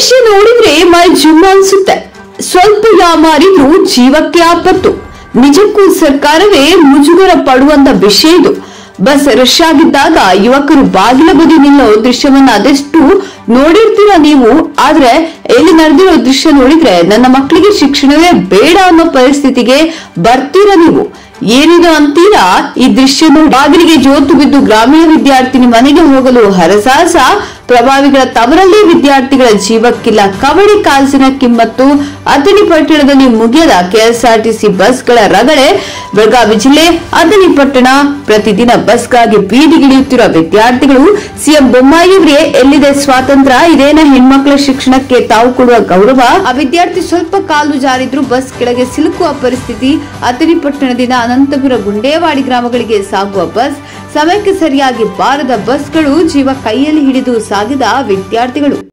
ದೃಶ್ಯ ನೋಡಿದ್ರೆ ಮೈ ಜುಮ್ಮ ಅನ್ಸುತ್ತೆ ಸ್ವಲ್ಪ ಯಾಮಾರಿದ್ರು ಜೀವಕ್ಕೆ ಆಪತ್ತು ನಿಜಕ್ಕೂ ಸರ್ಕಾರವೇ ಮುಜುಗರ ಪಡುವಂತ ವಿಷಯ ಇದು ಬಸ್ ರಶ್ ಆಗಿದ್ದಾಗ ಯುವಕರು ಬಾಗಿಲ ಬದಿ ನಿಲ್ಲೋ ದೃಶ್ಯವನ್ನ ಅದೆಷ್ಟು ನೋಡಿರ್ತೀರಾ ನೀವು ಆದ್ರೆ ಇಲ್ಲಿ ನಡೆದಿರೋ ದೃಶ್ಯ ನೋಡಿದ್ರೆ ನನ್ನ ಮಕ್ಕಳಿಗೆ ಶಿಕ್ಷಣವೇ ಬೇಡ ಅನ್ನೋ ಪರಿಸ್ಥಿತಿಗೆ ಬರ್ತೀರಾ ನೀವು ಏನಿದು ಅಂತೀರಾ ಈ ದೃಶ್ಯ ನೋಡಿ ಬಾಗಿಲಿಗೆ ಜೋತು ಬಿದ್ದು ಗ್ರಾಮೀಣ ವಿದ್ಯಾರ್ಥಿನಿ ಮನೆಗೆ ಹೋಗಲು ಹರಸಾಹಸ ಪ್ರಭಾವಿಗಳ ತವರಲ್ಲೇ ವಿದ್ಯಾರ್ಥಿಗಳ ಜೀವಕ್ಕಿಲ್ಲ ಕಬಡ್ಡಿ ಕಾಲ್ಸಿನ ಕಿಮ್ಮತ್ತು ಅಥಣಿ ಪಟ್ಟಣದಲ್ಲಿ ಮುಗಿಯದ ಕೆಎಸ್ಆರ್ಟಿಸಿ ಬಸ್ಗಳ ರಗಳೆ ಬೆಳಗಾವಿ ಜಿಲ್ಲೆ ಅಥಣಿ ಪಟ್ಟಣ ಪ್ರತಿದಿನ ಬಸ್ಗಾಗಿ ಬೀದಿಗಿಳಿಯುತ್ತಿರುವ ವಿದ್ಯಾರ್ಥಿಗಳು ಸಿಎಂ ಬೊಮ್ಮಾಯಿಯವರೇ ಎಲ್ಲಿದೆ ಸ್ವಾತಂತ್ರ್ಯ ಇದೇನ ಹೆಣ್ಮಕ್ಳ ಶಿಕ್ಷಣಕ್ಕೆ ತಾವು ಕೊಡುವ ಗೌರವ ಆ ವಿದ್ಯಾರ್ಥಿ ಸ್ವಲ್ಪ ಕಾಲು ಜಾರಿದ್ರು ಬಸ್ ಕೆಳಗೆ ಸಿಲುಕುವ ಪರಿಸ್ಥಿತಿ ಅಥಣಿ ಪಟ್ಟಣದಿಂದ ಅನಂತಪುರ ಗುಂಡೇವಾಡಿ ಗ್ರಾಮಗಳಿಗೆ ಸಾಗುವ ಬಸ್ ಸಮಯಕ್ಕೆ ಸರಿಯಾಗಿ ಬಾರದ ಬಸ್ಗಳು ಜೀವ ಕೈಯಲ್ಲಿ ಹಿಡಿದು ಸಾಗಿದ ವಿದ್ಯಾರ್ಥಿಗಳು